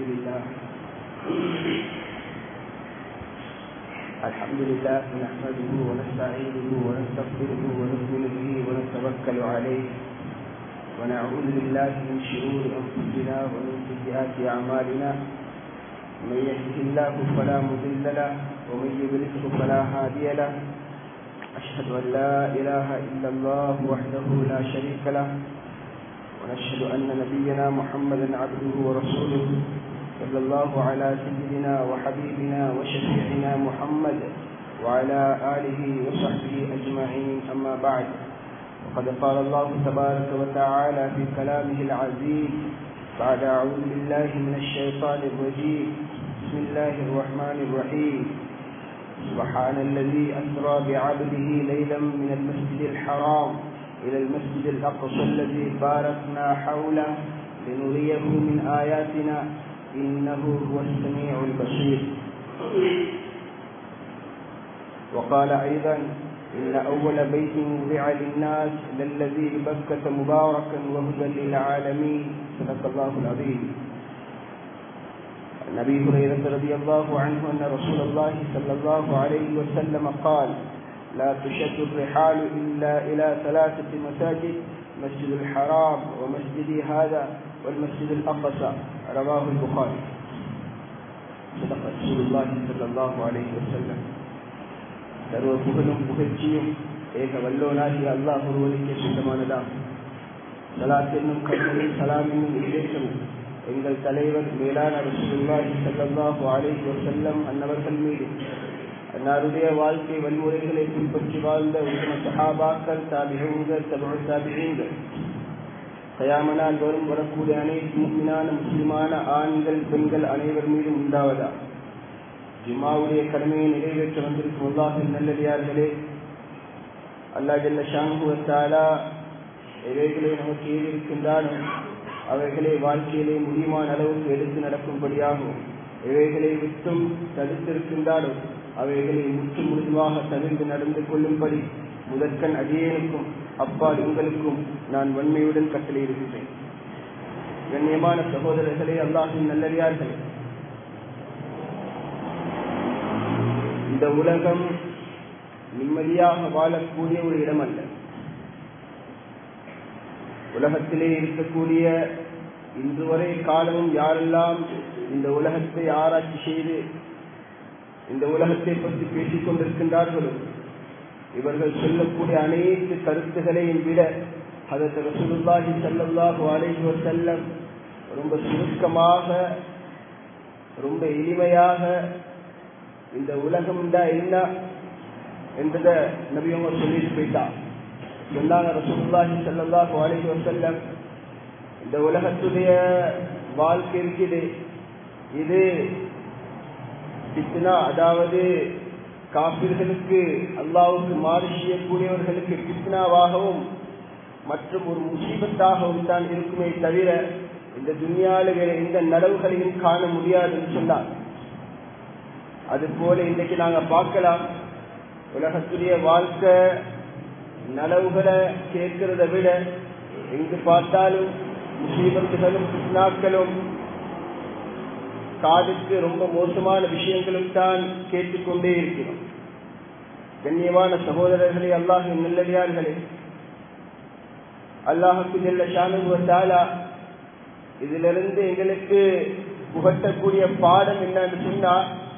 لله الحمد لله نحمده ونستعينه ونستغفره ونؤمن به ونتوكل عليه ونعوذ بالله من شرور انفسنا ومن سيئات اعمالنا من يهده الله فلا مضل له ومن يضلله فلا هادي له أشهد أن لا إله إلا الله وحده لا شريك له ونشهد أن نبينا محمدا عبده ورسوله صلى الله على سيدنا وحبيبنا وشفيعنا محمد وعلى آله وصحبه أجمعين أما بعد وقد قال الله تبارك وتعالى في كلامه العزيز بعد أعوذ بالله من الشيطان الرجيم بسم الله الرحمن الرحيم سبحان الذي أسرى بعبده ليلا من المسجد الحرام إلى المسجد الأقصى الذي باركنا حوله لنريه من آياتنا إنه هو السميع البصير وقال أيضا إن أول بيت وضع للناس للذي ببكة مباركا وهدى للعالمين صدق الله العظيم عن ابي هريره رضي الله عنه ان رسول الله صلى الله عليه وسلم قال لا تشد الرحال الا الى ثلاثه مساجد مسجد الحرام ومسجدي هذا والمسجد الاقصى رواه البخاري صدق رسول الله صلى الله عليه وسلم சர்வ புகழும் புகழ்ச்சியும் ஏக வல்லோனாகி அல்லாஹ் ஒருவனுக்கு சொந்தமானதாம் சலாத் என்னும் கருணையும் சலாம் என்னும் விசேஷமும் எங்கள் தலைவர் மேலான ரசூலுல்லாஹி ஸல்லல்லாஹு அலைஹி வஸல்லம் அன்னவர்கள் மீது அன்னாருடைய வாழ்க்கை வழிமுறைகளை பின்பற்றி வாழ்ந்த உத்தம சஹாபாக்கள் தாபிகங்கள் தபு தாபிகங்கள் கயாமனால் வரும் வரக்கூடிய அனைத்து முக்மினான முஸ்லிமான ஆண்கள் பெண்கள் அனைவர் மீதும் உண்டாவதா ஜுமாவுடைய கடமையை நிறைவேற்ற வந்திருக்கும் அல்லாஹின் நல்லடியார்களே அல்லா ஜல்ல ஷாங்குவத்தாலா இவைகளை நமக்கு ஏறிருக்கின்றானோ அவைகளை வாழ்க்கையிலே முடியுமான அளவுக்கு எடுத்து நடக்கும்படியாகும் இவைகளை விட்டும் தடுத்திருக்கின்றாலும் அவைகளை முற்று முழுதுமாக தவிர்த்து நடந்து கொள்ளும்படி முதற்கண் அடியேனுக்கும் அப்பால் உங்களுக்கும் நான் வன்மையுடன் கட்டளையிடுகின்றேன் கண்ணியமான சகோதரர்களே அல்லாஹின் நல்லறியார்களே இந்த உலகம் நிம்மதியாக வாழக்கூடிய ஒரு இடம் அல்ல உலகத்திலே இருக்கக்கூடிய இன்று வரை காலமும் யாரெல்லாம் இந்த உலகத்தை ஆராய்ச்சி செய்து இந்த உலகத்தை பற்றி பேசிக் கொண்டிருக்கின்றார்களோ இவர்கள் சொல்லக்கூடிய அனைத்து கருத்துகளையும் விட அதற்கு ரசூலுல்லாஹி ஸல்லல்லாஹு அலைஹி வஸல்லம் ரொம்ப சுருக்கமாக ரொம்ப எளிமையாக இந்த உலகம் என்ன என்றதை நபியவங்க சொல்லிட்டு போயிட்டான் சொன்னாங்க ரசூலுல்லாஹி ஸல்லல்லாஹு அலைஹி வஸல்லம் இந்த உலகத்துடைய வாழ்க்கை இருக்குது இது பித்னா அதாவது காப்பீர்களுக்கு அல்லாவுக்கு மாறு செய்யக்கூடியவர்களுக்கு பித்னாவாகவும் மற்றும் ஒரு முசீபத்தாகவும் தான் இருக்குமே தவிர இந்த துணியால வேற எந்த நடவுகளையும் காண முடியாது என்று சொன்னார் அது போல இன்றைக்கு நாங்க பார்க்கலாம் உலகத்துடைய வாழ்க்கை நலவுகளை கேட்கிறத விட எங்கு பார்த்தாலும் முசீபத்துகளும் பித்னாக்களும் காதுக்கு ரொம்ப மோசமான விஷயங்களும் தான் கேட்டுக்கொண்டே இருக்கிறோம் கண்ணியமான சகோதரர்களே அல்லாஹின் நல்லடியார்களே அல்லாஹுக்கு செல்ல ஷானுவத்தாலா இதிலிருந்து எங்களுக்கு புகட்டக்கூடிய பாடம் என்னன்னு சொன்னா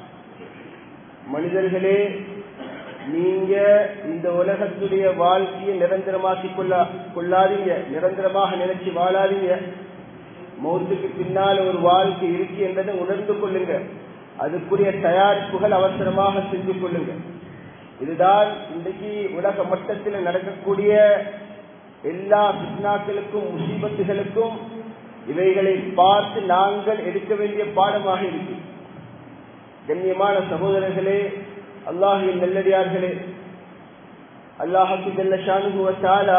மனிதர்களே நீங்க இந்த உலகத்துடைய வாழ்க்கையை நிரந்தரமாக்கி கொள்ள கொள்ளாதீங்க நிரந்தரமாக நினைச்சு வாழாதீங்க மௌத்துக்கு பின்னால் ஒரு வாழ்க்கை இருக்கு என்பதை உணர்ந்து கொள்ளுங்க அதுக்குரிய தயாரிப்புகள் அவசரமாக செஞ்சு கொள்ளுங்க இதுதான் இன்றைக்கு உலக மட்டத்தில் நடக்கக்கூடிய எல்லா பித்னாக்களுக்கும் முசீபத்துகளுக்கும் இவைகளை பார்த்து நாங்கள் எடுக்க வேண்டிய பாடமாக இருக்கு கண்ணியமான சகோதரர்களே அல்லாஹின் நல்லடியார்களே அல்லாஹுக்கு ஜல்ல ஷானுகுவத்தாலா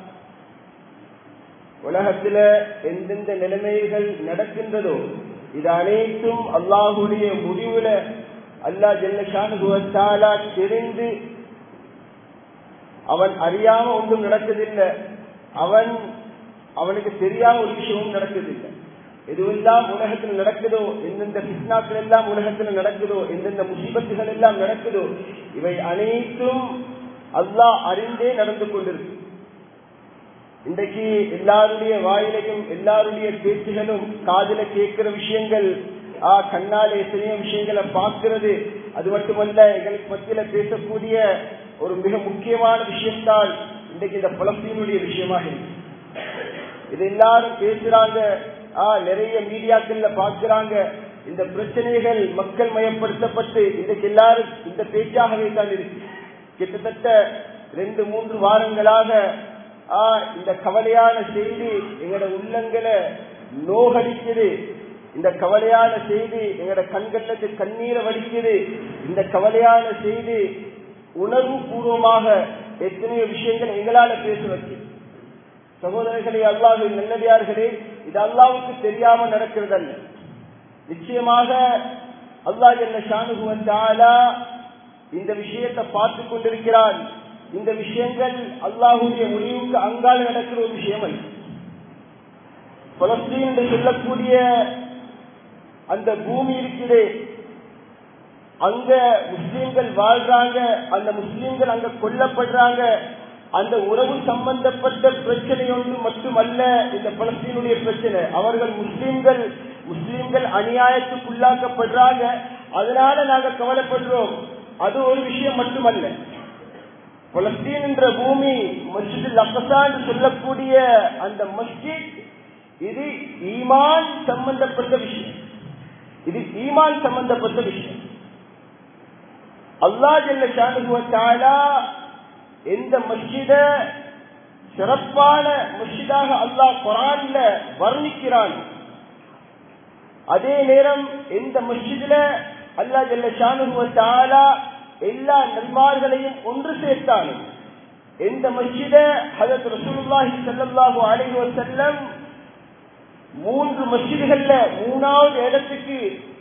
உலகத்துல எந்தெந்த நிலைமைகள் நடக்கின்றதோ இது அனைத்தும் அல்லாஹுடைய முடிவுல அல்லாஹ் ஜல்ல ஷானுகுவத்தாலா தெரிந்து அவன் அறியாம ஒன்றும் நடக்குதில்லை அவன் அவனுக்கு தெரியாம ஒரு விஷயமும் நடக்குதில்லை எதுவெல்லாம் உலகத்தில் நடக்குதோ எந்தெந்த பிஸ்னாக்கள் எல்லாம் உலகத்தில் நடக்குதோ எந்தெந்த முசீபத்துகள் எல்லாம் நடக்குதோ இவை அனைத்தும் அல்லாஹ் அறிந்தே நடந்து கொண்டிருக்கு இன்றைக்கு எல்லாருடைய வாயிலையும் எல்லாருடைய பேச்சுகளும் காதில கேட்கிற விஷயங்கள் ஆ கண்ணால எத்தனையோ விஷயங்களை பார்க்கிறது அது மட்டுமல்ல எங்களுக்கு மத்தியில பேசக்கூடிய ஒரு மிக முக்கியமான விஷயம்தான் இன்றைக்கு இந்த பலஸ்தீனுடைய விஷயமாக இருக்கு இது எல்லாரும் பேசுறாங்க ஆ நிறைய மீடியாக்கள்ல பார்க்கிறாங்க இந்த பிரச்சனைகள் மக்கள் மயப்படுத்தப்பட்டு இன்றைக்கு எல்லாரும் இந்த பேச்சாகவே தான் இருக்கு கிட்டத்தட்ட ரெண்டு மூன்று வாரங்களாக ஆ இந்த கவலையான செய்தி எங்களோட உள்ளங்களை நோகடிக்குது இந்த கவலையான செய்தி எங்களோட கண்களுக்கு கண்ணீரை வடிக்குது இந்த கவலையான செய்தி உணர்வு பூர்வமாக எத்தனையோ விஷயங்கள் எங்களால பேச வைக்குது சகோதரர்களே அல்லாஹு நல்லடியார்களே இது அல்லாவுக்கு தெரியாம நடக்கிறது அல்ல நிச்சயமாக அல்லாஹ் என்ன ஷானுகுவந்தாலா இந்த விஷயத்தை பார்த்து கொண்டிருக்கிறான் இந்த விஷயங்கள் அல்லாஹுடைய முடிவுக்கு அங்கால நடக்கிற ஒரு விஷயம் அல்ல பலஸ்தீன் என்று சொல்லக்கூடிய அந்த பூமி இருக்கிறே அங்க முஸ்லீம்கள் வாழ்றாங்க அந்த முஸ்லீம்கள் அங்க கொல்லப்படுறாங்க அந்த உறவு சம்பந்தப்பட்ட பிரச்சனை ஒன்று மட்டுமல்ல இந்த பலஸ்தீனுடைய பிரச்சனை அவர்கள் முஸ்லீம்கள் முஸ்லீம்கள் அநியாயத்துக்குள்ளாக்கப்படுறாங்க அதனால நாங்க கவலைப்படுறோம் அது ஒரு விஷயம் மட்டுமல்ல பலஸ்தீன் என்ற பூமி மஸ்ஜித் அக்கசா என்று சொல்லக்கூடிய அந்த மஸ்ஜித் இது ஈமான் சம்பந்தப்பட்ட விஷயம் இது ஈமான் சம்பந்தப்பட்ட விஷயம் அல்லா ஜல்ல ஷானுகுவத்தாலா எந்த மஸ்ஜித சிறப்பான மஸ்ஜிதாக அல்லாஹ் குரான்ல வர்ணிக்கிறான் அதே நேரம் எந்த மஸ்ஜிதுல அல்லா ஜல்ல ஷானுகுவத்தாலா எல்லா நல்மார்களையும் ஒன்று சேர்த்தாலும் எந்த மஸ்ஜித ஹதத் ரசூலுல்லாஹி ஸல்லல்லாஹு அலைஹி வஸல்லம் மூன்று மஸ்ஜிதுகள்ல மூணாவது இடத்துக்கு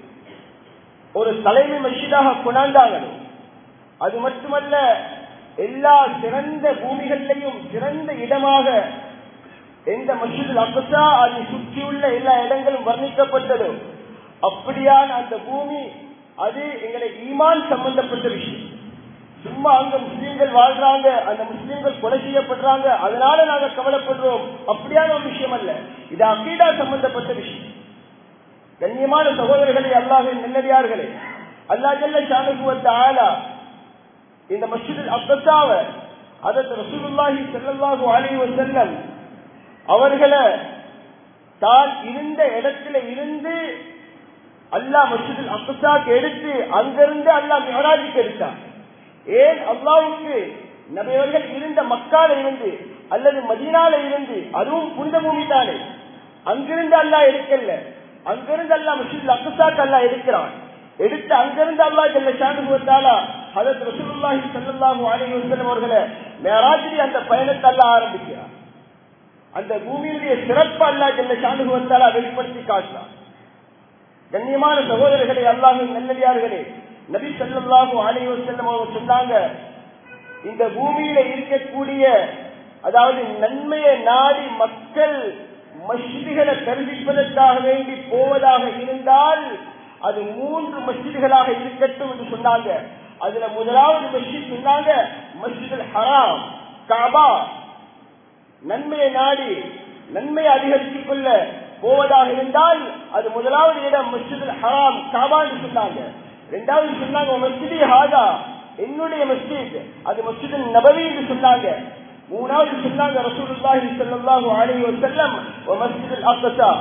ஒரு தலைமை மஸ்ஜிதாக கொண்டாந்தாங்க அது மட்டுமல்ல எல்லா சிறந்த பூமிகளிலையும் சிறந்த இடமாக எந்த மஸ்ஜிதில் அக்கசா அதை சுற்றியுள்ள எல்லா இடங்களும் வர்ணிக்கப்பட்டதோ அப்படியான அந்த பூமி அது எங்களை ஈமான் சம்பந்தப்பட்ட விஷயம் சும்மா அங்க முஸ்லீம்கள் வாழ்றாங்க அந்த முஸ்லீம்கள் கொலை செய்யப்படுறாங்க அதனால நாங்க கவலைப்படுறோம் அப்படியான ஒரு விஷயம் அல்ல இது அக்கீடா சம்பந்தப்பட்ட விஷயம் கண்ணியமான சகோதரர்களே அல்லாஹின் நல்லடியார்களே அல்லா ஜல்ல ஷானுகுவத்த ஆலா இந்த மஸ்ஜிதில் அக்கசாவ அதற்கு ரசூலுல்லாஹி ஸல்லல்லாஹு அலைஹி வஸல்லம் அவர்களை தான் இருந்த இடத்துல இருந்து அல்லாஹ் மஸ்ஜிதில் அக்கசாக்கு எடுத்து அங்கிருந்து அல்லாஹ் மிஹராஜுக்கு எடுத்தான் ஏன் அல்லாவுக்கு நபையவர்கள் இருந்த மக்கால இருந்து அல்லது மதீனால இருந்து அதுவும் புனித பூமி தானே அங்கிருந்து அல்லாஹ் எடுக்கல அங்கிருந்து அல்லாஹ் மஸ்ஜித் அக்கசாக்கு அல்லாஹ் எடுக்கிறான் எடுத்து அங்கிருந்து அல்லாஹ் ஜல்ல ஷானுகுவத்தாலா ஹதரத் ரசூலுல்லாஹி ஸல்லல்லாஹு அலைஹி வஸல்லம் அவர்களை மேராஜிரி அந்த பயணத்தை அல்லாஹ் ஆரம்பிக்கிறார் அந்த பூமியுடைய சிறப்பு அல்லாஹ் ஜல்ல ஷானுகுவத்தாலா வெளிப்படுத்தி காட்டினார் கண்ணியமான சகோதரர்களே அல்லாஹின் நல்லடியார்களே நபி ஸல்லல்லாஹு அலைஹி வஸல்லம் அவங்க சொன்னாங்க இந்த பூமியில இருக்கக்கூடிய அதாவது நன்மையை நாடி மக்கள் மஸ்ஜிதுகளை தெரிவிப்பதற்காக வேண்டி போவதாக இருந்தால் அது மூன்று மஸ்ஜிதுகளாக இருக்கட்டும் என்று சொன்னாங்க அதுல முதலாவது மஸ்ஜித் சொன்னாங்க மஸ்ஜித் ஹராம் காபா நன்மையை நாடி நன்மையை அதிகரித்துக் கொள்ள போவதாக இருந்தால் அது முதலாவது இடம் மஸ்ஜித் ஹராம் காபா என்று சொன்னாங்க இரண்டாவது சொன்னாங்க மஸ்ஜிதி ஹாதா என்னுடைய மஸ்ஜித் அது மஸ்ஜித் நபவி என்று சொன்னாங்க மூணாவது சொன்னாங்க ரசூலுல்லாஹி ஸல்லல்லாஹு அலைஹி வஸல்லம் வ மஸ்ஜித் அக்ஸா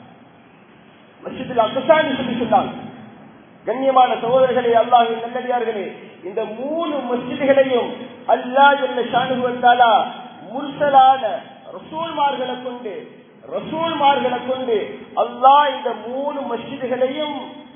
மஸ்ஜித் அக்ஸா என்று சொல்லி சொன்னாங்க கண்ணியமான சகோதரர்களே அல்லாஹின் நல்லடியார்களே இந்த மூணு மஸ்ஜிதுகளையும் அல்லாஹ் ஜல்ல ஷானுஹு வந்தாலா முர்சலான ரசூல்மார்களை கொண்டு ரசூல்மார்களை கொண்டு அல்லாஹ் இந்த மூணு மஸ்ஜிதுகளையும்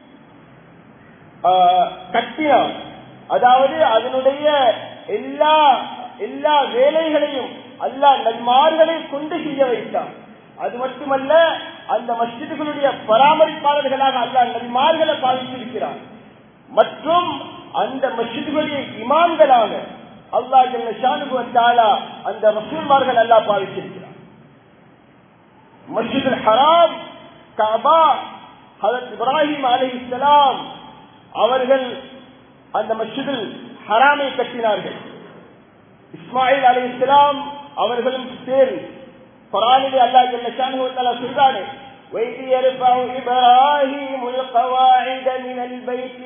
கட்டினான் அதாவது அதனுடைய எல்லா எல்லா வேலைகளையும் அல்லாஹ் நன்மார்களை கொண்டு செய்ய வைத்தான் அது மட்டுமல்ல அந்த மஸ்ஜிதுகளுடைய பராமரிப்பாளர்களாக அல்லாஹ் நன்மார்களை பாதித்திருக்கிறார் மற்றும் அந்த மஸ்ஜிதுகளுடைய இமாம்களாக அல்லாஹ் ஜல்ல ஷானுகு வந்தாலா அந்த ரசூல்மார்கள் அல்லாஹ் பாதித்திருக்கிறார் மஸ்ஜிதுல் ஹராம் கபா ஹதரத் இப்ராஹிம் அலைஹிஸ்ஸலாம் அவர்கள் அந்த மஸ்ஜிதில் ஹராமை கட்டினார்கள் இஸ்மாயில் அலைஹிஸ்ஸலாம் அவர்களும் சேர்ந்து குரானிலே அல்லாஹ் ஜல்ல ஷானுஹு தஆலா சொல்றானே وإذ يرفع إبراهيم القواعد من البيت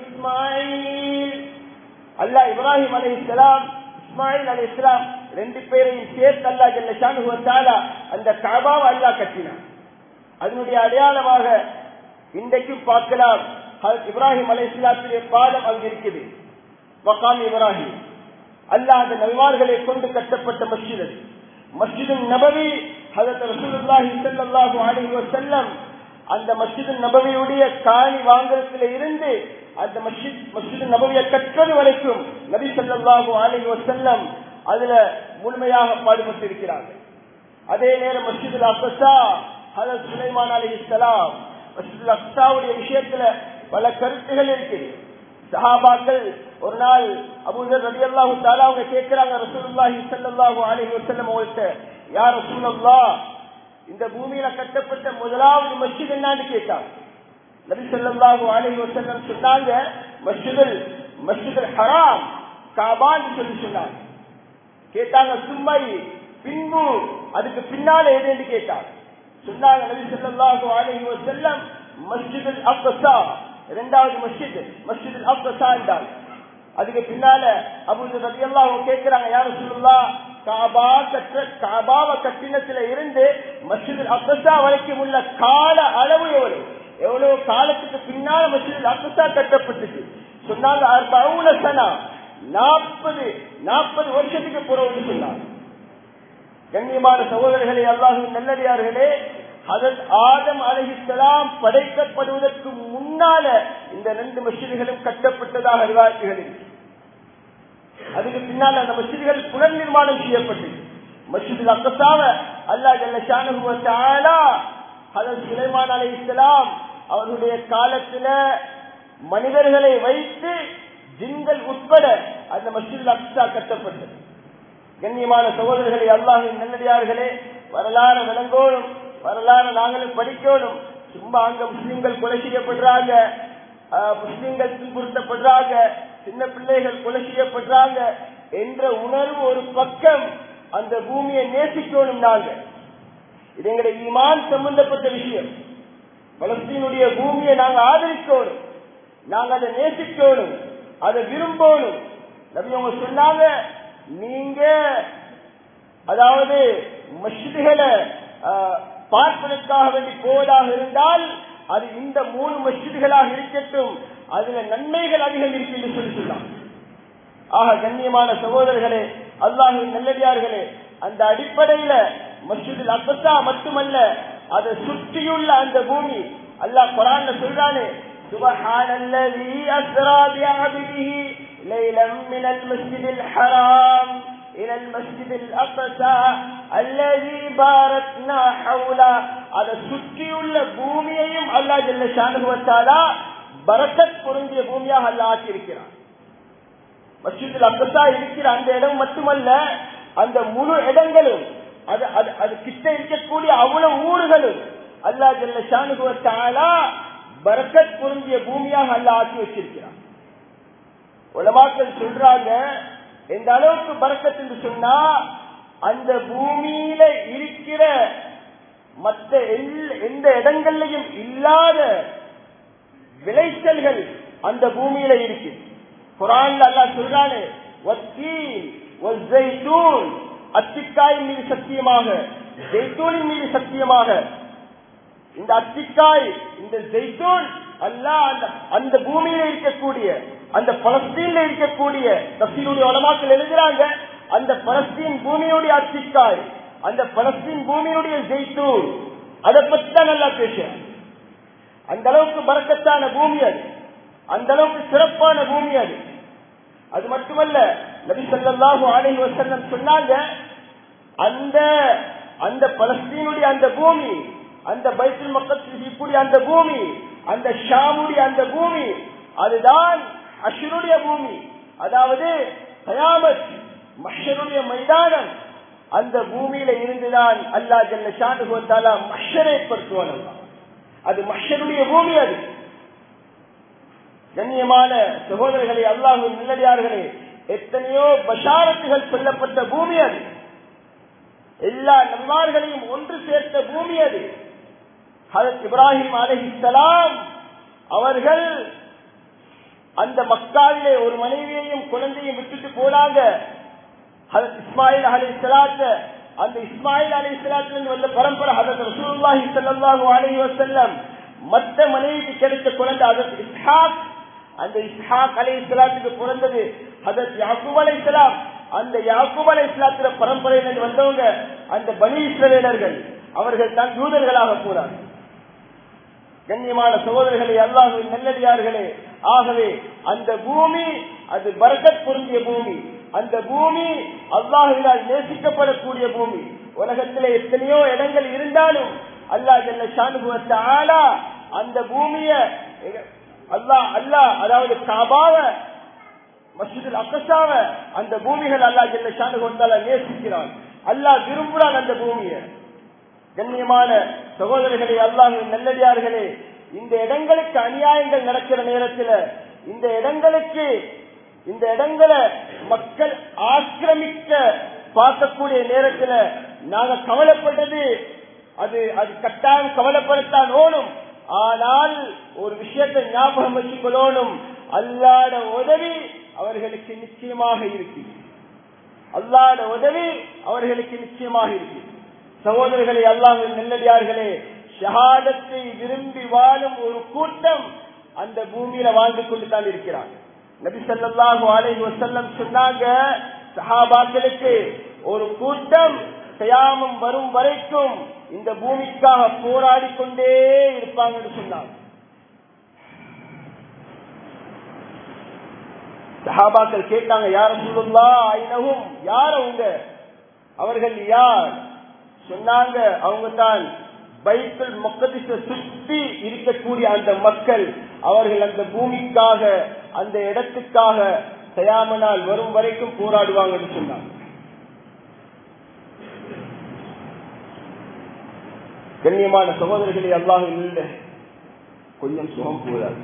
وإسماعيل அல்லாஹ் இப்ராஹிம் அலைஹிஸ்ஸலாம் இஸ்மாயில் அலைஹிஸ்ஸலாம் ரெண்டு பேரையும் சேர்த்து அல்லாஹ் ஜல்ல ஷானுஹு தஆலா அந்த கஅபாவை அல்லாஹ் கட்டினான் அதனுடைய அடையாளமாக இன்றைக்கும் பார்க்கலாம் ஹஜரத் இப்ராஹிம் அலைஹிஸ்ஸலாத்துடைய பாதம் அங்கு இருக்குது மகாம் இப்ராஹிம் அல்லாஹ் அந்த நபிமார்களை கொண்டு கட்டப்பட்ட மஸ்ஜித் அது மஸ்ஜிது நபவி ஹதரத் ரசூலுல்லாஹி ஸல்லல்லாஹு அலைஹி வஸல்லம் அந்த மஸ்ஜிது நபவியுடைய காணி வாங்குறதுல இருந்து அந்த மஸ்ஜித் மஸ்ஜிது நபவியை கற்றது வரைக்கும் நபி ஸல்லல்லாஹு அலைஹி வஸல்லம் அதுல முழுமையாக பாடுபட்டு இருக்கிறார்கள் அதே நேரம் மஸ்ஜிதுல் அக்ஸா ஹதரத் சுலைமான் அலைஹிஸ்ஸலாம் மஸ்ஜிதுல் அக்ஸாவுடைய விஷயத்துல பல கருத்துகள் இருக்குது சஹாபாக்கள் ஒரு நாள் அபூதர் ரதி அல்லாஹு தாலா அவங்க கேட்கிறாங்க ரசூலுல்லாஹி ஸல்லல்லாஹு அலைஹி வஸல்லம் அவங்கள்ட்ட யா ரசூலல்லாஹ் இந்த பூமியில கட்டப்பட்ட முதலாவது மஸ்ஜித் என்னன்னு கேட்டாங்க நபி ஸல்லல்லாஹு அலைஹி வஸல்லம் சொன்னாங்க மஸ்ஜிதுல் மஸ்ஜிதுல் ஹராம் காபான்னு சொல்லி சொன்னாங்க கேட்டாங்க சும்மை பின்பு அதுக்கு பின்னால எதுன்னு கேட்டாங்க சொன்னாங்க நபி ஸல்லல்லாஹு அலைஹி வஸல்லம் மஸ்ஜிதுல் அக்ஸா இரண்டாவது மஸ்ஜித் மஸ்ஜிதுல் அக்ஸா என்றாங்க அதுக்கு பின்னால அபூ ரலியல்லாஹு கேக்குறாங்க யா ரசூலுல்லாஹ் காபா கட்ட காபாவ கட்டினத்துல இருந்து மஸ்ஜிதுல் அக்ஸா வரைக்கும் உள்ள கால அளவு எவ்வளவு எவ்வளவு காலத்துக்கு பின்னால மஸ்ஜிதுல் அக்ஸா கட்டப்பட்டுச்சு சொன்னாங்க அர்பவுன சனா நாற்பது நாற்பது வருஷத்துக்கு பிறகு சொன்னாங்க கண்ணியமான சகோதரர்களே அல்லாஹின் நல்லடியார்களே அதன் ஆதம் அலஹிஸ்லாம் படைக்கப்படுவதற்கு முன்னால இந்த ரெண்டு மசிதிகளும் கட்டப்பட்டதாக அறிவாட்சிகள் அதுக்கு பின்னால் அந்த மசிதிகள் புனர் நிர்மாணம் செய்யப்பட்டது மசிதில் அக்கசாவ அல்லா ஜல்லா ஹதன் சுலைமான் அலி இஸ்லாம் அவர்களுடைய காலத்துல மனிதர்களை வைத்து ஜின்கள் உட்பட அந்த மசிதில் அக்சா கட்டப்பட்டது கண்ணியமான சகோதரர்களே அல்லாஹின் நல்லடியார்களே வரலாறு விளங்கோடும் வரலாறு நாங்களும் படிக்கணும் சும்மா அங்க முஸ்லிம்கள் கொலை செய்யப்படுறாங்க முஸ்லிம்கள் துன்புறுத்தப்படுறாங்க சின்ன பிள்ளைகள் கொலை செய்யப்படுறாங்க என்ற உணர்வு ஒரு பக்கம் அந்த பூமியை நேசிக்கணும் நாங்க இது எங்களுடைய ஈமான் சம்பந்தப்பட்ட விஷயம் பலஸ்தீனுடைய பூமியை நாங்க ஆதரிக்கணும் நாங்க அதை நேசிக்கணும் அதை விரும்பணும் நபி அவங்க சொன்னாங்க நீங்க அதாவது மஸ்ஜிதுகளை பார்ப்பதற்காக வேண்டி போவதாக இருந்தால் அது இந்த மூணு மஸ்ஜிதுகளாக இருக்கட்டும் அதுல நன்மைகள் அதிகம் இருக்கு என்று சொல்லி சொன்னான் ஆக கண்ணியமான சகோதரர்களே அல்லாஹின் நல்லடியார்களே அந்த அடிப்படையில மஸ்ஜிதில் அப்பசா மட்டுமல்ல அதை சுற்றியுள்ள அந்த பூமி அல்லாஹ் குரான் சொல்றானே سبحان الذي أسرى بعبده ليلا من المسجد الحرام إلى المسجد الأقصى الذي باركنا حوله அதை சுற்றியுள்ள பூமியையும் அல்லா ஜல்ல ஷானுவத்தாலா பரக்கத் பொருந்திய பூமியாக அல்ல ஆக்கியிருக்கிறான் மஸ்ஜிதில் அக்கசா இருக்கிற அந்த இடம் மட்டுமல்ல அந்த முழு இடங்களும் அது அது அது கிட்ட இருக்கக்கூடிய அவ்வளவு ஊர்களும் அல்லா ஜல்ல ஷானுவத்தாலா பரக்கத் பொருந்திய பூமியாக அல்ல ஆக்கி வச்சிருக்கிறான் உலமாக்கள் சொல்றாங்க எந்த அளவுக்கு பறக்கத் என்று சொன்னா அந்த பூமியில இருக்கிற மற்ற எந்த இடங்கள்லையும் இல்லாத விளைச்சல்கள் அந்த பூமியில இருக்கு குரான் அல்லா சொல்றானே அத்திக்காயின் மீது சத்தியமாக ஜெய்தூனின் மீது சத்தியமாக இந்த அத்திக்காய் இந்த ஜெய்தூன் அல்ல அந்த அந்த பூமியில இருக்கக்கூடிய அந்த பலஸ்தீன்ல இருக்கக்கூடிய தப்சீலுடைய உலமாக்கள் எழுதுறாங்க அந்த பலஸ்தீன் பூமியுடைய அத்திக்காய் அந்த பலஸ்தீன் பூமியுடைய ஜெய்தூன் அதை பத்தி தான் நல்லா பேச அந்த அளவுக்கு பறக்கத்தான பூமி அது அந்த அளவுக்கு சிறப்பான பூமி அது அது மட்டுமல்ல நபி சொல்லாஹு அலைஹி வசல்லம் சொன்னாங்க அந்த அந்த பலஸ்தீனுடைய அந்த பூமி அந்த பைத்துல் மக்கத்தில் இருக்கக்கூடிய அந்த பூமி அந்த ஷாமுடைய அந்த பூமி அதுதான் அஷருடைய பூமி அதாவது கயாமத் மஷருடைய மைதானம் அந்த பூமியில இருந்துதான் அல்லா ஜல்ல ஷானுகோத்தாலா மஷரை படுத்துவான் அது மஷருடைய பூமி அது கண்ணியமான சகோதரர்களே அல்லாஹின் நல்லடியார்களே எத்தனையோ பஷாரத்துகள் சொல்லப்பட்ட பூமி அது எல்லா நல்லார்களையும் ஒன்று சேர்த்த பூமி அது ஹதத் இப்ராஹிம் அலஹிசலாம் அவர்கள் அந்த மக்காவிலே ஒரு மனைவியையும் குழந்தையும் விட்டுட்டு போனாங்க ஹதத் இஸ்மாயில் அலி சலாத்த அந்த இஸ்மாயில் அலி சலாத்திலிருந்து வந்த பரம்பரை ஹதத் ரசூலுல்லாஹி ஸல்லல்லாஹு அலைஹி வஸல்லம் மற்ற மனைவிக்கு கிடைத்த குழந்தை ஹதத் இஸ்ஹாக் அந்த இஸ்ஹாக் அலி சலாத்துக்கு பிறந்தது ஹதத் யாக்கூப் அலை சலாம் அந்த யாக்கூப் அலை சலாத்திர பரம்பரையிலிருந்து வந்தவங்க அந்த பனி இஸ்ரவேலர்கள் அவர்கள் தான் யூதர்களாக போனார்கள் கண்ணியமான சகோதரர்களே அல்லாஹுவின் நல்லடியார்களே ஆகவே அந்த பூமி அது பரகத் பொருந்திய பூமி அந்த பூமி அல்லாஹுவினால் நேசிக்கப்படக்கூடிய பூமி உலகத்திலே எத்தனையோ இடங்கள் இருந்தாலும் அல்லாஹ் ஜல்ல ஷானுகுவத்த ஆளா அந்த பூமிய அல்லாஹ் அல்லாஹ் அதாவது காபாவ மஸ்ஜிதுல் அக்கசாவ அந்த பூமிகள் அல்லாஹ் ஜல்ல ஷானுகுவத்தால நேசிக்கிறான் அல்லாஹ் விரும்புறான் அந்த பூமியை கண்ணியமான சகோதரர்களே அல்லாஹின் நல்லடியார்களே இந்த இடங்களுக்கு அநியாயங்கள் நடக்கிற நேரத்தில் இந்த இடங்களுக்கு இந்த இடங்களை மக்கள் ஆக்கிரமிக்க பார்க்கக்கூடிய நேரத்தில் நாங்க கவலைப்பட்டது அது அது கட்டாயம் கவலைப்படத்தான் ஓடும் ஆனால் ஒரு விஷயத்தை ஞாபகம் வச்சுக் கொள்ளணும் அல்லாட உதவி அவர்களுக்கு நிச்சயமாக இருக்கு அல்லாட உதவி அவர்களுக்கு நிச்சயமாக இருக்கு சகோதரர்களே அல்லாஹின் நெல்லடியார்களே ஷஹாதத்தை விரும்பி வாழும் ஒரு கூட்டம் அந்த பூமியில வாழ்ந்து கொண்டு தான் இருக்கிறார் நபி சல்லாஹூ அலைஹி வசல்லம் சொன்னாங்க சஹாபாக்களுக்கு ஒரு கூட்டம் கயாமம் வரும் வரைக்கும் இந்த பூமிக்காக போராடி கொண்டே இருப்பாங்கன்னு சொன்னாங்க சஹாபாக்கள் கேட்டாங்க யார சொல்லுங்களா ஐநகும் யார உங்க அவர்கள் யார் சொன்னாங்க அவங்க தான் பைபிள் மக்கதிச சுத்தி இருக்கக்கூடிய அந்த மக்கள் அவர்கள் அந்த பூமிக்காக அந்த இடத்துக்காக தயாமனால் வரும் வரைக்கும் போராடுவாங்கன்னு சொன்னாங்க கண்ணியமான சகோதரர்களே அல்லாஹ் இல்லை கொஞ்சம் சுகம் போதாது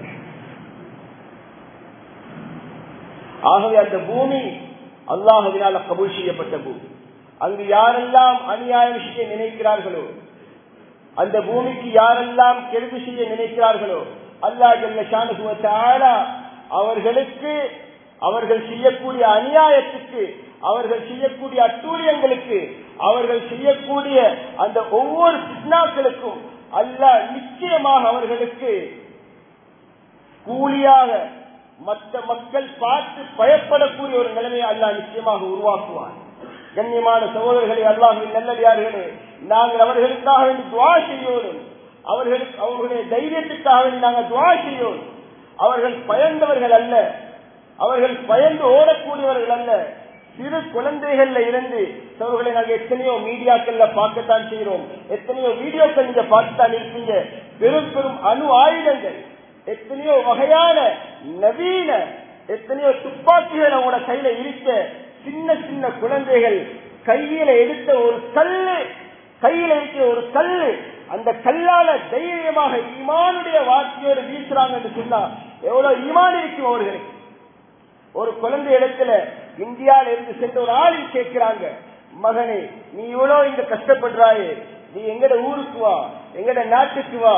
ஆகவே அந்த பூமி அல்லாஹுவினால கபூல் செய்யப்பட்ட பூமி அங்கு யாரெல்லாம் அநியாயம் செய்ய நினைக்கிறார்களோ அந்த பூமிக்கு யாரெல்லாம் கெடுதி செய்ய நினைக்கிறார்களோ அல்லா ஜல்ல அவர்களுக்கு அவர்கள் செய்யக்கூடிய அநியாயத்துக்கு அவர்கள் செய்யக்கூடிய அட்டூழியங்களுக்கு அவர்கள் செய்யக்கூடிய அந்த ஒவ்வொரு சிக்னாக்களுக்கும் அல்ல நிச்சயமாக அவர்களுக்கு கூலியாக மற்ற மக்கள் பார்த்து பயப்படக்கூடிய ஒரு நிலைமையை அல்லா நிச்சயமாக உருவாக்குவார் கண்ணியமான சகோதரர்களே அல்லாஹின் நல்லடியார்களே நாங்கள் அவர்களுக்காக வேண்டி துவா செய்யோடும் அவர்களுக்கு அவர்களுடைய தைரியத்துக்காக வேண்டி நாங்கள் துவா செய்யோம் அவர்கள் பயந்தவர்கள் அல்ல அவர்கள் பயந்து ஓடக்கூடியவர்கள் அல்ல சிறு குழந்தைகள்ல இருந்து சோழர்களை நாங்கள் எத்தனையோ மீடியாக்கள்ல பார்க்கத்தான் செய்கிறோம் எத்தனையோ வீடியோக்கள் நீங்க பார்த்துத்தான் இருப்பீங்க பெரும் பெரும் அணு ஆயுதங்கள் எத்தனையோ வகையான நவீன எத்தனையோ துப்பாக்கிகள் அவங்களோட கையில இருக்க சின்ன சின்ன குழந்தைகள் கையில எடுத்த ஒரு கல்லு கையில இருக்கிற ஒரு கல்லு அந்த கல்லால தைரியமாக ஈமானுடைய வார்த்தையோடு வீசுறாங்கன்னு சொன்னா எவ்வளவு ஈமான் இருக்கும் அவர்களுக்கு ஒரு குழந்தை இடத்துல இந்தியால இருந்து சென்ற ஒரு ஆளில் கேட்கிறாங்க மகனே நீ இவ்வளவு இங்க கஷ்டப்படுறாயே நீ எங்கட ஊருக்கு வா எங்கட நாட்டுக்கு வா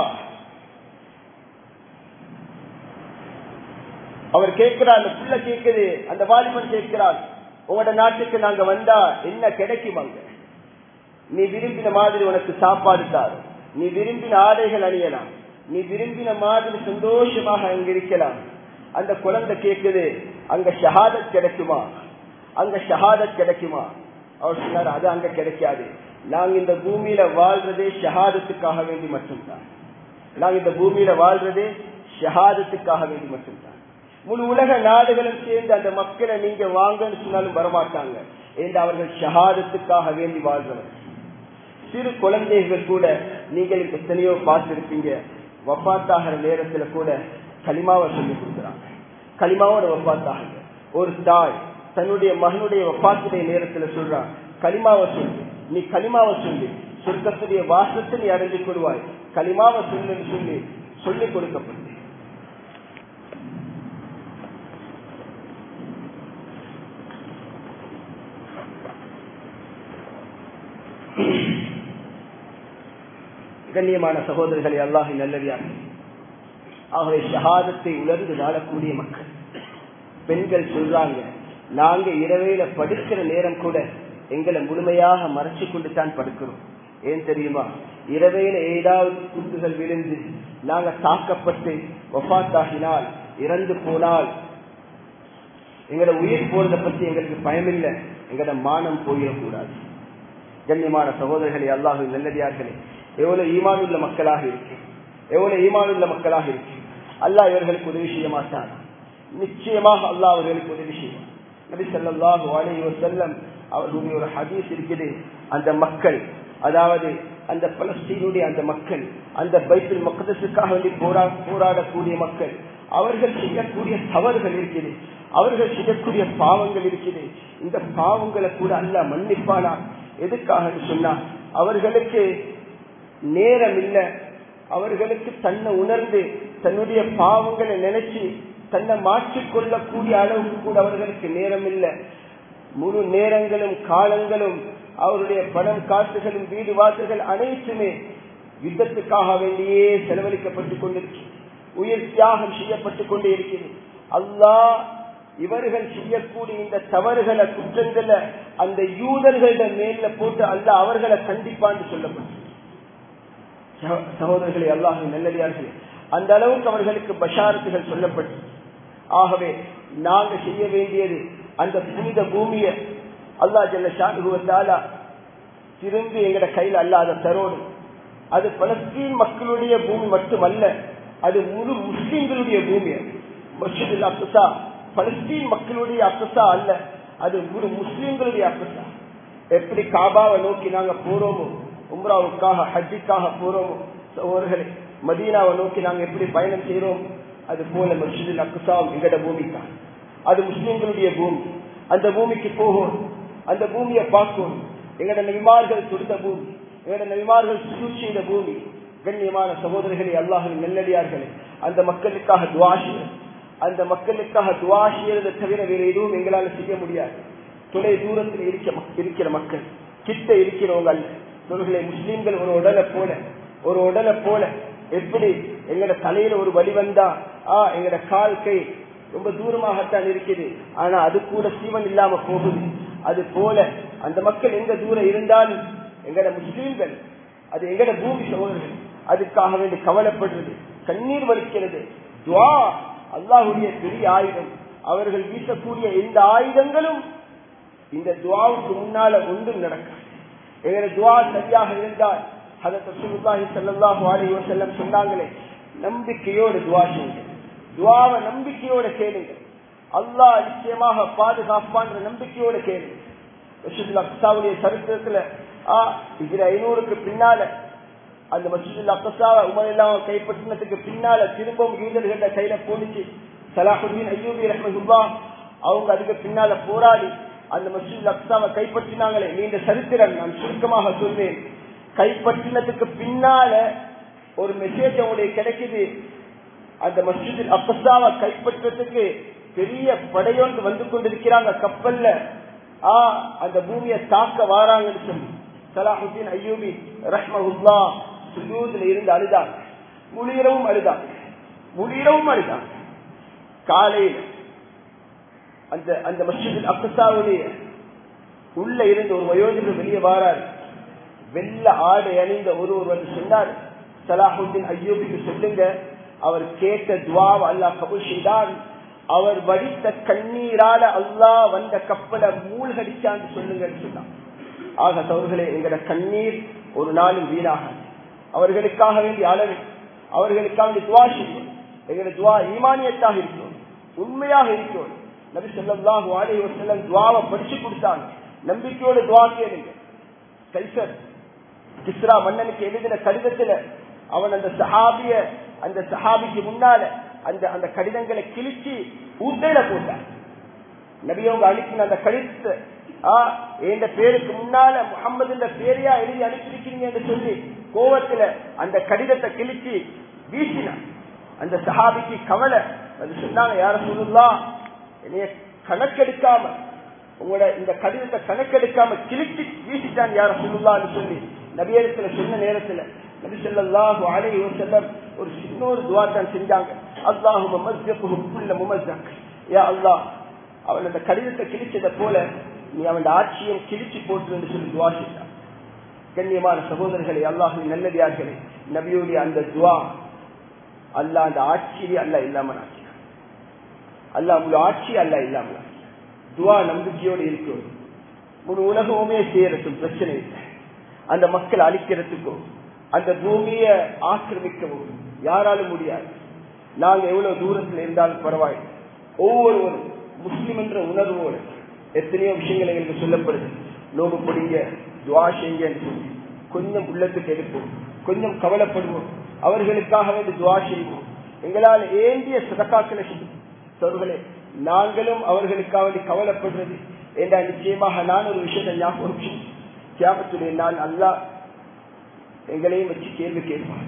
அவர் கேட்கிறார் அந்த புள்ள கேட்குது அந்த வாலிபன் கேட்கிறார் உங்களோட நாட்டுக்கு நாங்க வந்தா என்ன கிடைக்கும் அங்க நீ விரும்பின மாதிரி உனக்கு சாப்பாடு தாரு நீ விரும்பின ஆடைகள் அணியலாம் நீ விரும்பின மாதிரி சந்தோஷமாக அங்க இருக்கலாம் அந்த குழந்தை கேட்குது அங்க ஷஹாதத் கிடைக்குமா அங்க ஷஹாதத் கிடைக்குமா அவர் சொன்னார் அது அங்க கிடைக்காது நாங்க இந்த பூமியில வாழ்றதே ஷஹாதத்துக்காக வேண்டி மட்டும்தான் நாங்க இந்த பூமியில வாழ்றதே ஷஹாதத்துக்காக வேண்டி மட்டும்தான் முழு உலக நாடுகளும் சேர்ந்து அந்த மக்களை நீங்க வாங்கன்னு சொன்னாலும் வரமாட்டாங்க என்று அவர்கள் ஷஹாதத்துக்காக வேண்டி வாழ்றவர் சிறு குழந்தைகள் கூட நீங்கள் எத்தனையோ பார்த்திருப்பீங்க வப்பாத்தாகிற நேரத்துல கூட களிமாவை சொல்லி கொடுக்குறாங்க களிமாவோட வப்பாத்தாகுங்க ஒரு தாய் தன்னுடைய மகனுடைய வப்பாத்துடைய நேரத்துல சொல்றான் களிமாவை சொல்லு நீ களிமாவை சொல்லு சொர்க்கத்துடைய வாசத்தை நீ அடைஞ்சு கொள்வாய் களிமாவை சொல்லுன்னு சொல்லி சொல்லிக் கொடுக்கப்பட்டு கண்ணியமான சகோதரர்களை அல்லாஹி நல்லடியாக ஆகவே ஷஹாதத்தை உணர்ந்து வாழக்கூடிய மக்கள் பெண்கள் சொல்றாங்க நாங்க இரவையில படுக்கிற நேரம் கூட எங்களை முழுமையாக மறைச்சு கொண்டு தான் படுக்கிறோம் ஏன் தெரியுமா இரவையில ஏதாவது குண்டுகள் விழுந்து நாங்க தாக்கப்பட்டு ஒஃபாத்தாகினால் இறந்து போனால் எங்களோட உயிர் போறதை பத்தி எங்களுக்கு பயமில்லை எங்களோட மானம் போயிடக்கூடாது கண்ணியமான சகோதரர்களே அல்லாஹு நல்லடியார்களே எவ்வளவு ஈமானுள்ள மக்களாக இருக்கு எவ்வளவு ஈமானுள்ள மக்களாக இருக்கு அல்லாஹ் இவர்களுக்கு உதவி செய்ய மாட்டான் நிச்சயமாக அல்லாஹ் அவர்களுக்கு உதவி செய்வான் நபி ஸல்லல்லாஹு அலைஹி வஸல்லம் அவர்களுடைய ஒரு ஹதீஸ் இருக்குது அந்த மக்கள் அதாவது அந்த பலஸ்தீனுடைய அந்த மக்கள் அந்த பைபிள் மக்களுக்காக வேண்டி போரா போராடக்கூடிய மக்கள் அவர்கள் செய்யக்கூடிய தவறுகள் இருக்குது அவர்கள் செய்யக்கூடிய பாவங்கள் இருக்குது இந்த பாவங்களை கூட அல்ல மன்னிப்பானா எதுக்காக சொன்னா அவர்களுக்கு நேரம் இல்ல அவர்களுக்கு தன்னை உணர்ந்து தன்னுடைய பாவங்களை நினைச்சு தன்னை மாற்றிக்கொள்ளக்கூடிய அளவுக்கு கூட அவர்களுக்கு நேரம் இல்லை முழு நேரங்களும் காலங்களும் அவருடைய பணம் காசுகளும் வீடு வாசல்கள் அனைத்துமே யுத்தத்துக்காக வேண்டியே செலவழிக்கப்பட்டுக் கொண்டிருக்கிறது உயிர் தியாகம் செய்யப்பட்டுக் கொண்டே இருக்கிறது அல்லாஹ் இவர்கள் செய்யக்கூடிய இந்த தவறுகளை குற்றங்களை அந்த யூதர்களிட மேல போட்டு அல்ல அவர்களை கண்டிப்பான்னு சொல்லப்பட்டு சகோதரர்களே அல்லாஹ் நல்லடியார்களே அந்த அளவுக்கு அவர்களுக்கு பஷாரத்துகள் சொல்லப்பட்டு ஆகவே நாங்க செய்ய வேண்டியது அந்த புனித பூமியை அல்லா ஜல்ல ஷானுவத்தாலா திரும்பி எங்கட கையில் அல்லாத தரோடும் அது பலஸ்தீன் மக்களுடைய பூமி மட்டுமல்ல அது முழு முஸ்லிம்களுடைய பூமி மஸ்ஜிதுல் அப்சா பலஸ்தீன் மக்களுடைய அப்சா அல்ல அது முழு முஸ்லிம்களுடைய அப்சா எப்படி காபாவை நோக்கி நாங்க போறோமோ உம்ராவுக்காக ஹஜ்ஜிக்காக போறோமோ சோழர்களே மதீனாவை நோக்கி நாங்க எப்படி பயணம் செய்யறோம் அது போல மஸ்ஜிதுல் அக்சாவும் எங்கட பூமிக்கா அது முஸ்லிம்களுடைய பூமி அந்த பூமிக்கு போகும் அந்த பூமியை பார்க்கும் எங்கட நபிமார்கள் துடித்த பூமி எங்கட நபிமார்கள் சுஜூட் செய்த பூமி கண்ணியமான சகோதரர்களே அல்லாஹின் நெல்லடியார்களே அந்த மக்களுக்காக துவாஷி அந்த மக்களுக்காக துவாஷியதை தவிர வேறு எதுவும் எங்களால் செய்ய முடியாது தொலை தூரத்தில் இருக்க இருக்கிற மக்கள் கிட்ட இருக்கிறவங்க அல்ல தொழில்களை முஸ்லீம்கள் ஒரு உடலை போல ஒரு உடலை போல எப்படி எங்கட தலையில ஒரு வழி வந்தா ஆஹ் எங்கட கால் கை ரொம்ப தூரமாகத்தான் இருக்குது ஆனா அது கூட சீவன் இல்லாம போகுது அது போல அந்த மக்கள் எங்க தூரம் இருந்தாலும் எங்கட முஸ்லீம்கள் அது எங்கட பூமி சகோதரர்கள் அதுக்காக வேண்டி கவலைப்படுறது கண்ணீர் வலிக்கிறது துவா அல்லாஹுடைய பெரிய ஆயுதம் அவர்கள் வீசக்கூடிய எந்த ஆயுதங்களும் இந்த துவாவுக்கு முன்னால ஒன்றும் நடக்காது எங்களை துவா சரியாக இருந்தால் செல்லம் சொன்னாங்களே நம்பிக்கையோடு துவா செய்யுங்க துவாவை நம்பிக்கையோட கேளுங்க அல்லாஹ் நிச்சயமாக பாதுகாப்பான்ற நம்பிக்கையோட கேளுங்க அப்சாவுடைய சரித்திரத்துல இதுல ஐநூறுக்கு பின்னால அந்த மசூதுல் அப்சாவை உமர் எல்லாம் கைப்பற்றினதுக்கு பின்னால திரும்பவும் யூதர்கள கையில போனிச்சு சலாஹுதீன் ஐயூபி ரஹ்மதுல்லா அவங்க அதுக்கு பின்னால போராடி அந்த மசூதுல் அப்சாவை கைப்பற்றினாங்களே நீண்ட சரித்திரம் நான் சுருக்கமாக சொல்வேன் கைப்பற்றினதுக்கு பின்னால ஒரு மெசேஜ் அவங்களுக்கு கிடைக்குது அந்த மஸ்ஜிதில் அப்பசாவை கைப்பற்றத்துக்கு பெரிய படையொன்று வந்து கொண்டிருக்கிறாங்க கப்பல்ல ஆ அந்த பூமியை தாக்க வாராங்கன்னு சொல்லி சலாஹுதீன் ஐயூபி ரஹ்மஹுல்லா சுஜூதுல இருந்து அழுதாங்க முழிரவும் அழுதாங்க முழிரவும் அழுதாங்க காலையில் அந்த அந்த மஸ்ஜிதில் அப்பசாவுடைய உள்ள இருந்து ஒரு வயோதிபர் வெளியே வாராரு வெள்ள ஆடை அணிந்த ஒருவர் வந்து சொன்னார் சலாஹுddin ஐயூபிக்கு சொல்லுங்க அவர் கேட்ட துவாவை அல்லாஹ் கபூல் செய்தான் அவர் வடித்த கண்ணீரால அல்லாஹ் வந்த கப்பலை மூழ்கடிச்சான்னு சொல்லுங்கன்னு சொன்னான் ஆக சவர்களே எங்கட கண்ணீர் ஒரு நாளும் வீணாக அவர்களுக்காக வேண்டிய அளவு அவர்களுக்காக வேண்டிய துவா செய்யும் எங்கட துவா ஈமானியத்தாக இருக்கும் உண்மையாக இருக்கும் நபி சொல்லாஹு அலி வசல்லம் துவாவை படிச்சு கொடுத்தாங்க நம்பிக்கையோட துவா கேளுங்க கைசர் கிஸ்ரா மன்னனுக்கு எழுதின கடிதத்துல அவன் அந்த சஹாபிய அந்த சஹாபிக்கு முன்னால அந்த அந்த கடிதங்களை கிழிச்சு ஊட்டையில போட்டான் நபியவங்க அனுப்பின அந்த கடிதத்தை என் பேருக்கு முன்னால முகம்மது பேரையா எழுதி அனுப்பியிருக்கீங்க என்று சொல்லி கோவத்துல அந்த கடிதத்தை கிழிச்சு வீசினான் அந்த சஹாபிக்கு கவலை அது சொன்னாங்க யார சொல்லலாம் என்னைய கணக்கெடுக்காம உங்களோட இந்த கடிதத்தை கணக்கெடுக்காம கிழிச்சு வீசிட்டான் யார சொல்லலாம்னு சொல்லி நபியத்துல சொன்ன நேரத்துல நபி சொல்லாஹு அலைஹி வஸல்லம் ஒரு சின்ன ஒரு துவா தான் செஞ்சாங்க அல்லாஹு மமஸ்ஜகுஹு குல்ல முமஸ்ஸக் யா அல்லாஹ் அவன் அந்த கடிதத்தை கிழிச்சதை போல நீ அவன் ஆட்சியும் கிழிச்சு போட்டு சொல்லி துவா செஞ்சான் கண்ணியமான சகோதரர்களே அல்லாஹின் நல்லடியார்களே நபியுடைய அந்த துவா அல்லாஹ் அந்த ஆட்சியிலே அல்ல இல்லாமல் ஆக்கினான் அல்லாஹ் முழு ஆட்சி அல்ல இல்லாமல் துவா நம்பிக்கையோடு இருக்கிறோம் முழு உலகமுமே சேரட்டும் பிரச்சனை இல்லை அந்த மக்கள் அழிக்கிறதுக்கோ அந்த பூமியை ஆக்கிரமிக்கவும் யாராலும் முடியாது நாங்க எவ்வளவு தூரத்தில் இருந்தாலும் பரவாயில்லை ஒவ்வொருவரும் முஸ்லிம் என்ற உணர்வோடு எத்தனையோ விஷயங்கள் எங்களுக்கு சொல்லப்படுது நோம்பு பிடிங்க துவா செய்யுங்கன்னு சொல்லி கொஞ்சம் உள்ளத்துக்கு எடுப்போம் கொஞ்சம் கவலைப்படுவோம் அவர்களுக்காக வேண்டி துவா செய்வோம் எங்களால் ஏந்திய சதக்காக்களை சொல்களே நாங்களும் அவர்களுக்காக வேண்டி கவலைப்படுறது என்றால் நிச்சயமாக நான் ஒரு விஷயத்தை ஞாபகம் தியாகத்துடைய நாள் அல்லா எங்களையும் வச்சு கேள்வி கேட்பான்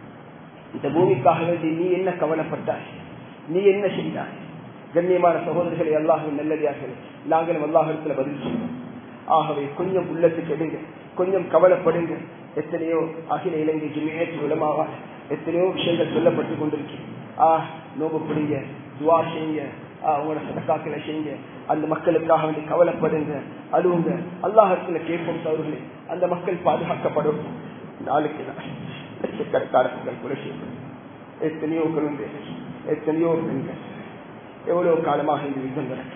இந்த பூமிக்காக வேண்டி நீ என்ன கவலைப்பட்டாய் நீ என்ன செய்தாய் கண்ணியமான சகோதரர்களை அல்லாஹும் நல்லடியார்கள் நாங்களும் அல்லாஹிடத்துல பதில் சொல்லுவோம் ஆகவே கொஞ்சம் உள்ளத்துக்கு எடுங்க கொஞ்சம் கவலைப்படுங்க எத்தனையோ அகில இலங்கை ஜிமியத்து உலமாவா எத்தனையோ விஷயங்கள் சொல்லப்பட்டு கொண்டிருக்கு ஆ நோபு பிடிங்க துவா செய்யுங்க உங்களோட சதக்காக்களை செய்யுங்க அந்த மக்களுக்காக வேண்டி கவலைப்படுங்க அழுவுங்க அல்லாஹத்துல கேட்போம் அவர்களே அந்த மக்கள் பாதுகாக்கப்படும் நாளுக்கு நாள் லட்சக்கணக்கான கொலை செய்யப்படும் எத்தனையோ குழந்தைகள் எத்தனையோ பெண்கள் எவ்வளவு காலமாக இந்த யுத்தம் நடக்கும்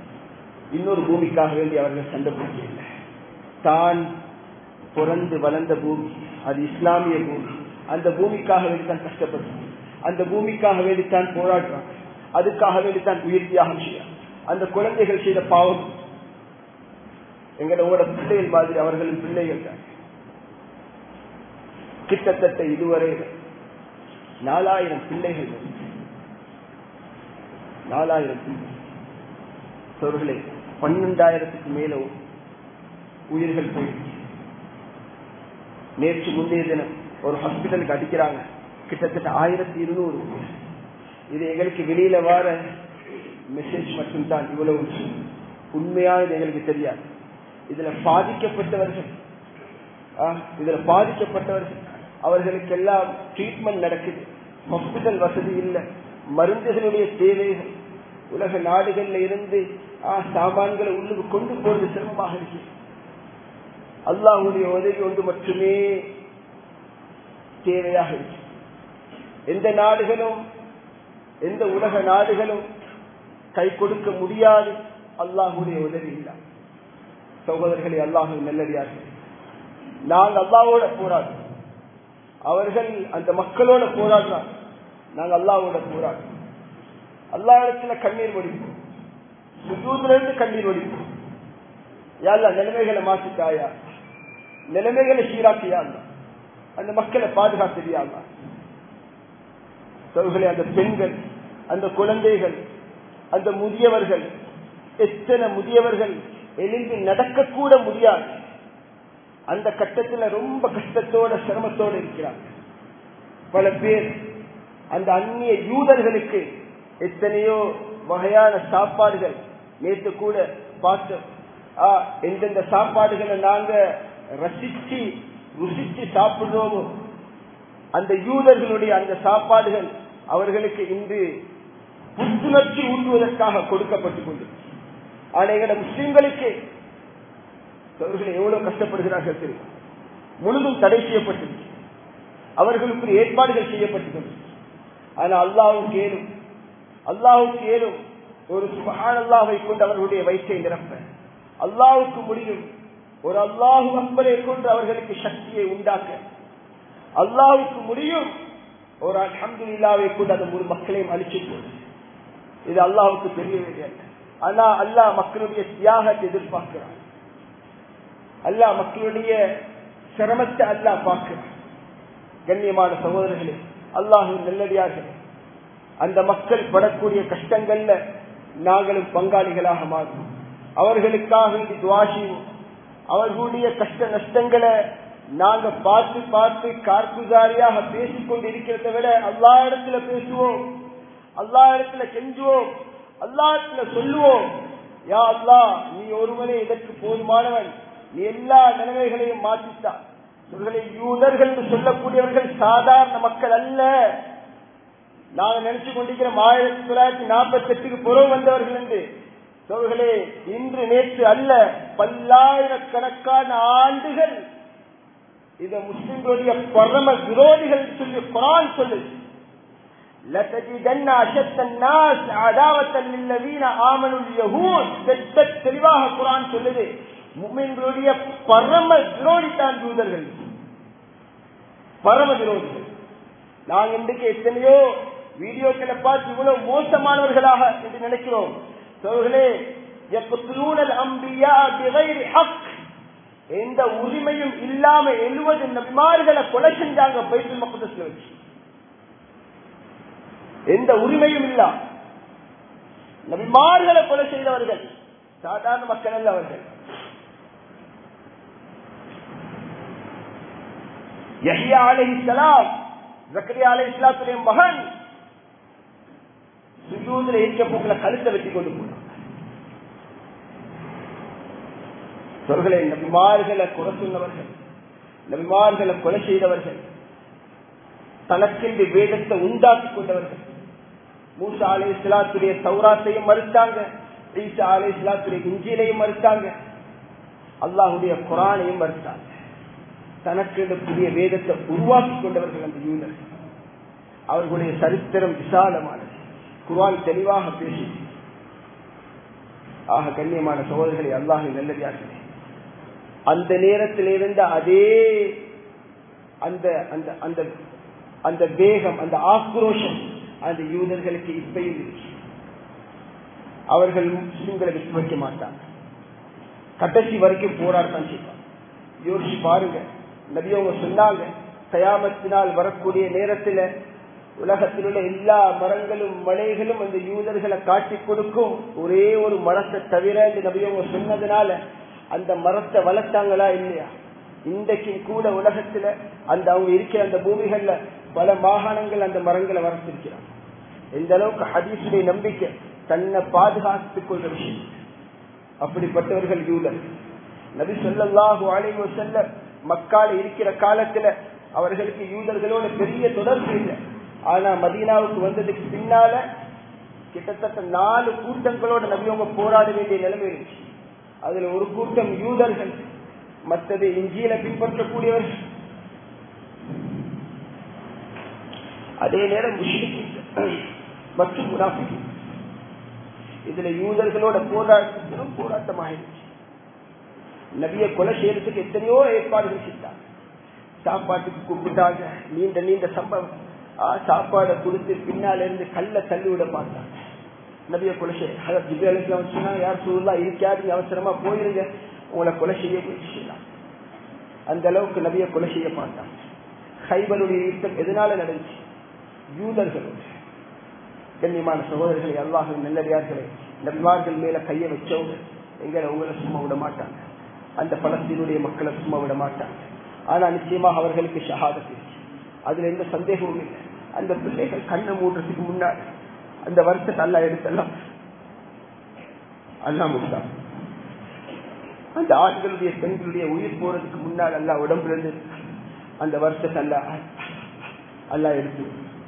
இன்னொரு பூமிக்காக வேண்டி அவர்கள் சண்டை பிடிக்கவில்லை தான் பிறந்து வளர்ந்த பூமி அது இஸ்லாமிய பூமி அந்த பூமிக்காக வேண்டித்தான் கஷ்டப்படுறாங்க அந்த பூமிக்காக வேண்டித்தான் போராடுறாங்க அதுக்காக வேண்டித்தான் உயிர் தியாகம் செய்ய அந்த குழந்தைகள் செய்த பாவம் எங்களோட பிள்ளைகள் மாதிரி அவர்களின் பிள்ளைகள் தான் கிட்டத்தட்ட இதுவரை நாலாயிரம் பிள்ளைகள் நாலாயிரம் பிள்ளைகளே பன்னெண்டாயிரத்துக்கு மேல உயிர்கள் போயிடுச்சு நேற்று முந்தைய தினம் ஒரு ஹாஸ்பிட்டலுக்கு அடிக்கிறாங்க கிட்டத்தட்ட ஆயிரத்தி இருநூறு இது எங்களுக்கு வெளியில வர மெசேஜ் மட்டும்தான் இவ்வளவு உண்மையானது எங்களுக்கு தெரியாது இதுல பாதிக்கப்பட்டவர்கள் இதுல பாதிக்கப்பட்டவர்கள் அவர்களுக்கு எல்லாம் ட்ரீட்மெண்ட் நடக்குது ஹாஸ்பிட்டல் வசதி இல்லை மருந்துகளுடைய தேவைகள் உலக நாடுகள்ல இருந்து சாமான்களை உள்ளுக்கு கொண்டு போறது சிரமமாக இருக்கு அல்லாஹுடைய உதவி ஒன்று மட்டுமே தேவையாக இருக்கு எந்த நாடுகளும் எந்த உலக நாடுகளும் கை கொடுக்க முடியாது அல்லாஹுடைய உதவி இல்லை சகோதரர்களை அல்லாஹு நல்லடியார்கள் நாங்கள் அல்லாவோட போராடுறோம் அவர்கள் அந்த மக்களோட போராடுறாங்க நாங்கள் அல்லாவோட போராடுறோம் அல்லா இடத்துல கண்ணீர் வடிப்போம் சுஜூதுல இருந்து கண்ணீர் வடிப்போம் யாழ்லா நிலைமைகளை மாற்றிட்டாயா நிலைமைகளை சீராக்கியா அந்த மக்களை பாதுகாத்திரியாமா சோர்களே அந்த பெண்கள் அந்த குழந்தைகள் அந்த முதியவர்கள் எத்தனை முதியவர்கள் எழுந்து நடக்கக்கூட முடியாது அந்த கட்டத்துல ரொம்ப கஷ்டத்தோட சிரமத்தோட இருக்கிறாங்க பல பேர் அந்த அந்நிய யூதர்களுக்கு எத்தனையோ வகையான சாப்பாடுகள் நேற்று கூட பார்த்தோம் எந்தெந்த சாப்பாடுகளை நாங்க ரசிச்சு ருசிச்சு சாப்பிடுறோமோ அந்த யூதர்களுடைய அந்த சாப்பாடுகள் அவர்களுக்கு இன்று புத்துணர்ச்சி ஊட்டுவதற்காக கொடுக்கப்பட்டுக் கொண்டு ஆனா எங்கட முஸ்லிம்களுக்கு அவர்கள் எவ்வளவு கஷ்டப்படுகிறார்கள் தெரியும் முழுதும் தடை செய்யப்பட்டிருக்கு அவர்களுக்கு ஏற்பாடுகள் செய்யப்பட்டது ஆனா அல்லாவுக்கு ஏனும் அல்லாவுக்கு ஏனும் ஒரு சுபகான் அல்லாவை கொண்டு அவர்களுடைய வயிற்றை நிரப்ப அல்லாவுக்கு முடியும் ஒரு அல்லாஹு அன்பரை கொண்டு அவர்களுக்கு சக்தியை உண்டாக்க அல்லாவுக்கு முடியும் ஒரு அஹமது இல்லாவை கொண்டு அந்த முழு மக்களையும் அழிச்சு போடு இது அல்லாவுக்கு தெரிய வேண்டிய ஆனா அல்லாஹ் மக்களுடைய தியாகத்தை எதிர்பார்க்கிறான் அல்லாஹ் மக்களுடைய சிரமத்தை அல்லாஹ் பார்க்கிறான் கண்ணியமான சகோதரர்களே அல்லாஹு நல்லடியார்களே அந்த மக்கள் படக்கூடிய கஷ்டங்கள்ல நாங்களும் பங்காளிகளாக மாறுவோம் அவர்களுக்காக வேண்டி துவா செய்வோம் அவர்களுடைய கஷ்ட நஷ்டங்களை நாங்க பார்த்து பார்த்து கார்குசாரியாக பேசிக் கொண்டு இருக்கிறத விட அல்லா இடத்துல பேசுவோம் அல்லா இடத்துல கெஞ்சுவோம் அல்லா இடத்துல சொல்லுவோம் யா அல்லா நீ ஒருவனே இதற்கு போதுமானவன் நீ எல்லா நிலைமைகளையும் மாற்றித்தான் இவர்களை யூதர்கள் என்று சொல்லக்கூடியவர்கள் சாதாரண மக்கள் அல்ல நாங்க நினைச்சு கொண்டிருக்கிறோம் ஆயிரத்தி தொள்ளாயிரத்தி நாற்பத்தி எட்டுக்கு புறவு வந்தவர்கள் என்று சோழர்களே இன்று நேற்று அல்ல பல்லாயிரக்கணக்கான ஆண்டுகள் இத முஸ்லிம்களுடைய பரம விரோதிகள் சொல்லி குரான் சொல்லுது لتجدن أشد الناس عداوة للذين آمنوا اليهود தெளிவாக குரான் சொல்லுது முமின்களுடைய பரம விரோதி தான் யூதர்கள் பரம விரோதிகள் நாங்க இன்றைக்கு எத்தனையோ வீடியோக்களை பார்த்து இவ்வளவு மோசமானவர்களாக என்று நினைக்கிறோம் சோழர்களே அம்பியா எந்த உரிமையும் இல்லாம எழுவது நபிமார்களை கொலை செஞ்சாங்க பைபிள் மக்களத்துல வச்சு எந்த உரிமையும் இல்ல நபிமார்களை கொலை செய்தவர்கள் சாதாரண மக்கள் அல்ல அவர்கள் யஹ்யா அலைஹிஸ்ஸலாம் ஜக்கரியா அலைஹிஸ்ஸலாத்துடைய மகன் சுஜூதுல இருக்க போக்குல கழுத்தை வெட்டி கொண்டு போனாங்க சொற்களை நபிமார்களை கொலை சொன்னவர்கள் நபிமார்களை கொலை செய்தவர்கள் தனக்கென்று வேதத்தை உண்டாக்கி கொண்டவர்கள் மூசா அலை இஸ்லாத்துடைய சௌராத்தையும் மறுத்தாங்க ஈசா அலை இஸ்லாத்துடைய இஞ்சிலையும் மறுத்தாங்க அல்லாஹுடைய குரானையும் மறுத்தாங்க தனக்கென்று புதிய வேதத்தை உருவாக்கி கொண்டவர்கள் அந்த யூதர்கள் அவர்களுடைய சரித்திரம் விசாலமானது குரான் தெளிவாக பேசி ஆக கண்ணியமான சகோதரர்களை அல்லாஹ் நல்லதாகிறேன் அந்த நேரத்தில் இருந்த அதே அந்த அந்த அந்த அந்த வேகம் அந்த ஆக்ரோஷம் அந்த யூதர்களுக்கு இப்பயும் இருக்கு அவர்கள் முஸ்லிம்களை விட்டு வைக்க மாட்டாங்க கடைசி வரைக்கும் போராட்டம் செய்வாங்க யோசிச்சு பாருங்க நபியவங்க சொன்னாங்க கயாமத்தினால் வரக்கூடிய நேரத்தில் உலகத்தில் உள்ள எல்லா மரங்களும் மலைகளும் அந்த யூதர்களை காட்டி கொடுக்கும் ஒரே ஒரு மரத்தை தவிர இந்த நபியவங்க சொன்னதுனால அந்த மரத்தை வளர்த்தாங்களா இல்லையா இன்றைக்கு கூட உலகத்துல அந்த அவங்க இருக்கிற அந்த பூமிகள்ல பல மாகாணங்கள் அந்த மரங்களை வளர்த்திருக்கிறாங்க எந்த அளவுக்கு ஹதீசுடைய நம்பிக்கை தன்னை பாதுகாத்துக் கொள்ற விஷயம் அப்படிப்பட்டவர்கள் யூலர் நபி சொல்லல்லாஹு அலைவ செல்ல மக்கால இருக்கிற காலத்துல அவர்களுக்கு யூதர்களோட பெரிய தொடர்பு இல்லை ஆனா மதீனாவுக்கு வந்ததுக்கு பின்னால கிட்டத்தட்ட நாலு கூட்டங்களோட நபி அவங்க போராட வேண்டிய நிலைமை இருந்துச்சு அதுல ஒரு கூட்டம் யூதர்கள் மற்றது இஞ்சியில பின்பற்றக்கூடியவர்கள் அதே நேரம் முஸ்லிம்கள் மற்றும் முனாஃபிக் இதுல யூதர்களோட போராட்டத்திலும் போராட்டம் ஆயிடுச்சு நபிய கொலை செய்யறதுக்கு எத்தனையோ ஏற்பாடுகள் செஞ்சாங்க சாப்பாட்டுக்கு கூப்பிட்டாங்க நீண்ட நீண்ட சம்பவம் சாப்பாடை கொடுத்து பின்னால இருந்து கல்ல தள்ளி விட பார்த்தாங்க நபிய கொலை செய்ய ஜிபேலுக்கு சொன்னா யார் சூழலா இருக்காது அவசரமா போயிருங்க உங்களை கொலை செய்ய முயற்சி செய்யலாம் அந்த அளவுக்கு நபிய கொலை செய்ய பார்த்தாங்க ஹைபருடைய யுத்தம் எதனால நடந்துச்சு யூதர்களோட கண்ணியமான சகோதரர்களை அல்லாஹ் நல்லடியார்களே நபிமார்கள் மேல கைய வச்சவங்க எங்களை உங்களை சும்மா விட மாட்டாங்க அந்த பலத்தினுடைய மக்களை சும்மா விட மாட்டாங்க ஆனா நிச்சயமாக அவர்களுக்கு ஷஹாதத் இருக்கு அதுல எந்த சந்தேகமும் இல்லை அந்த பிள்ளைகள் கண்ணை மூடுறதுக்கு முன்னாடி அந்த வருஷத்தை அல்லா எடுத்தெல்லாம் அல்லா முடித்தான் அந்த ஆண்களுடைய பெண்களுடைய உயிர் போறதுக்கு முன்னால் அல்லா உடம்புல இருந்து அந்த வருஷத்தை அல்லா அல்லா எடுத்து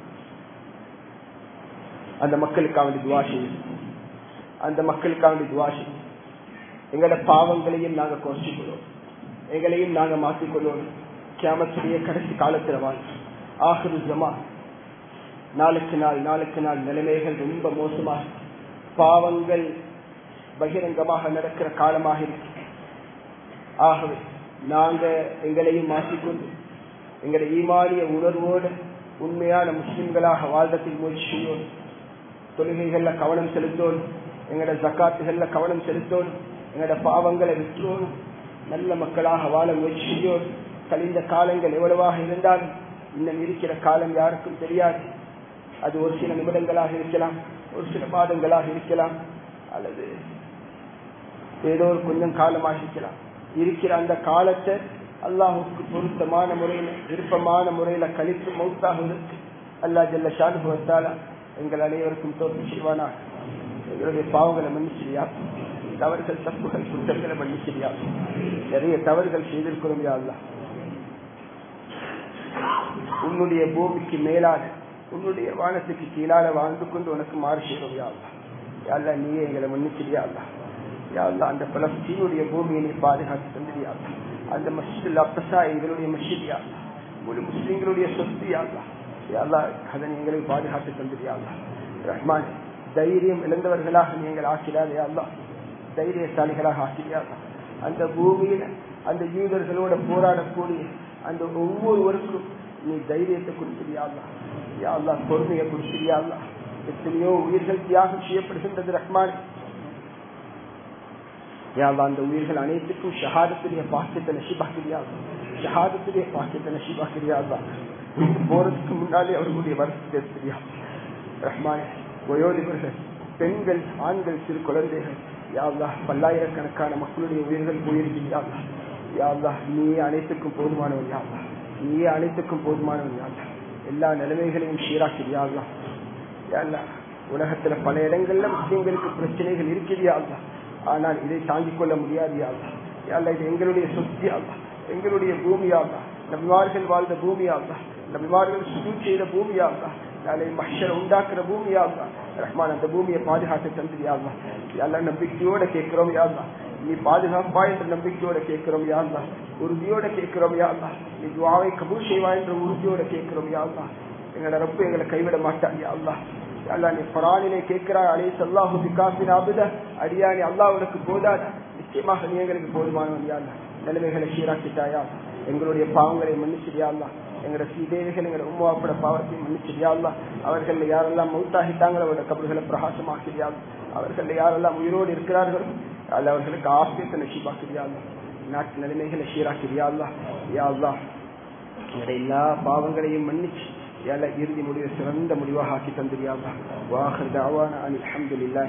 அந்த மக்களுக்காக வேண்டி துவா செய்யும் அந்த மக்களுக்காக வேண்டி துவா செய்யும் எங்களோட பாவங்களையும் நாங்க குறைச்சிக்கொள்வோம் எங்களையும் நாங்க மாற்றிக்கொள்வோம் கேமத்துடைய கடைசி காலத்துல வாழ் ஆஹிரு ஜமா நாளுக்கு நாள் நாளுக்கு நாள் நிலைமைகள் ரொம்ப மோசமாக பாவங்கள் பகிரங்கமாக நடக்கிற காலமாக இருக்கு ஆகவே நாங்க எங்களையும் மாற்றிக்கொண்டு எங்களுடைய ஈமானிய உணர்வோடு உண்மையான முஸ்லிம்களாக வாழ்றதுக்கு முயற்சி செய்யோம் தொழுகைகள்ல கவனம் செலுத்தோம் எங்களோட ஜக்காத்துகள்ல கவனம் செலுத்தோம் எங்களோட பாவங்களை விற்றோம் நல்ல மக்களாக வாழ முயற்சி செய்யோம் கழிந்த காலங்கள் எவ்வளவாக இருந்தாலும் இன்னும் இருக்கிற காலம் யாருக்கும் தெரியாது அது ஒரு சில நிமிடங்களாக இருக்கலாம் ஒரு சில மாதங்களாக இருக்கலாம் அல்லது ஏதோ ஒரு கொஞ்சம் காலமாக இருக்கலாம் இருக்கிற அந்த காலத்தை அல்லாஹுக்கு பொருத்தமான முறையில விருப்பமான முறையில கழித்து மௌத்தாகுவதற்கு அல்லாஹ் ஜல்ல ஷானுபவத்தால எங்கள் அனைவருக்கும் தோற்று செய்வானா எங்களுடைய பாவங்களை மன்னிச்சிரியா தவறுகள் தப்புகள் குற்றங்களை மன்னிச்சிரியா நிறைய தவறுகள் செய்திருக்கிறோம் யா அல்லாஹ் உன்னுடைய பூமிக்கு மேலான உன்னுடைய வானத்துக்கு கீழால வாழ்ந்து கொண்டு உனக்கு மாறு செய்கிறோம் யா அல்லாஹ் யா அல்லாஹ் நீயே எங்களை மன்னிச்சிரியா அல்லாஹ் யா அல்லாஹ் அந்த பலஸ்தீனுடைய பூமியை நீ பாதுகாத்து தந்திரியா அல்லாஹ் அந்த மஸ்ஜித் அப்பசா எங்களுடைய மஸ்ஜித் யா அல்லாஹ் முழு முஸ்லிம்களுடைய சொத்து யா அல்லாஹ் யா அல்லாஹ் அதை எங்களை பாதுகாத்து தந்திரியா அல்லாஹ் ரஹ்மான் தைரியம் இழந்தவர்களாக நீங்கள் ஆக்கிறாரே அல்லாஹ் தைரியசாலிகளாக ஆக்கிறியா அல்லாஹ் அந்த பூமியில அந்த யூதர்களோட போராடக்கூடிய அந்த ஒவ்வொருவருக்கும் நீ தைரியத்தை கொடுத்திரியா அல்லாஹ் யா அல்லாஹ் பொறுமையை கொடுத்திரியா அல்லாஹ் எத்தனையோ உயிர்கள் தியாகம் செய்யப்படுகின்றது ரஹ்மான் யா அல்லாஹ் அந்த உயிர்கள் அனைத்துக்கும் ஷஹாதத்துடைய பாக்கியத்தை நஷிபாக்கிறியா ஷஹாதத்துடைய பாக்கியத்தை நஷிபாக்கிறியா அல்லாஹ் போறதுக்கு முன்னாலே அவர்களுடைய வருஷத்தை தெரியா ரஹ்மான் வயோதிபர்கள் பெண்கள் ஆண்கள் சிறு குழந்தைகள் யாவ்லா பல்லாயிரக்கணக்கான மக்களுடைய உயிர்கள் போயிருக்கிறார்கள் யாவ்லா நீயே அனைத்துக்கும் போதுமானவன் யாவ்லா நீயே அனைத்துக்கும் போதுமானவன் யாவ்லா எல்லா நிலைமைகளையும் சீராக்கிறியாவ்லா யாழ்லா உலகத்துல பல இடங்கள்ல முஸ்லீம்களுக்கு பிரச்சனைகள் இருக்கிறியாவ்லா ஆனால் இதை தாங்கிக் கொள்ள முடியாது யாவ்லா யாழ்லா இது எங்களுடைய சொத்து யாவ்லா எங்களுடைய பூமியாவ்லா நபிமார்கள் வாழ்ந்த பூமியாவ்லா நபிமார்கள் சுடு செய்த பூமியாவ்லா நாளை மஷரை உண்டாக்குற பூமியாவ்லா ரஹ்மான் அந்த பூமியை பாதுகாத்து தந்திரியாவ்லா எல்லாம் நம்பிக்கையோட கேட்கிறோம் யாருலா நீ பாதுகாப்பா என்ற நம்பிக்கையோட கேட்கிறோம் யாருலா உறுதியோட கேட்கிறோம் யாருலா நீ துவாவை கபூல் செய்வா என்ற உறுதியோட கேட்கிறோம் யாருலா எங்களோட ரப்பு எங்களை கைவிட மாட்டான் யாருலா அல்லா நீ பரானிலே கேட்கிறாய் அலே சல்லாஹு பிகாசின் அபுத அடியானி அல்லாஹ் உனக்கு போதாதா நிச்சயமாக நீ எங்களுக்கு போதுமானவன் யாருலா நிலைமைகளை சீராக்கிட்டாயா எங்களுடைய பாவங்களை மன்னிச்சிடியாள்லா எங்களோட சீதேவிகள் எங்களோட உமாப்பட பாவத்தை மன்னிச்சிடியாள்லா அவர்கள் யாரெல்லாம் மௌத்தாகிட்டாங்களோ அவரோட கபல்களை பிரகாசமாக்கிறியாள் அவர்கள் யாரெல்லாம் உயிரோடு இருக்கிறார்களோ அது அவர்களுக்கு ஆசியத்தை நஷிபாக்கிறியாள்லா நாட்டு நிலைமைகளை சீராக்கிறியாள்லா யாழ்லா எங்களுடைய எல்லா பாவங்களையும் மன்னிச்சு இறுதி முடிவை சிறந்த முடிவாக ஆக்கி தந்திரியாள்லா வாஹர் தாவான அலி அஹமதுல்லா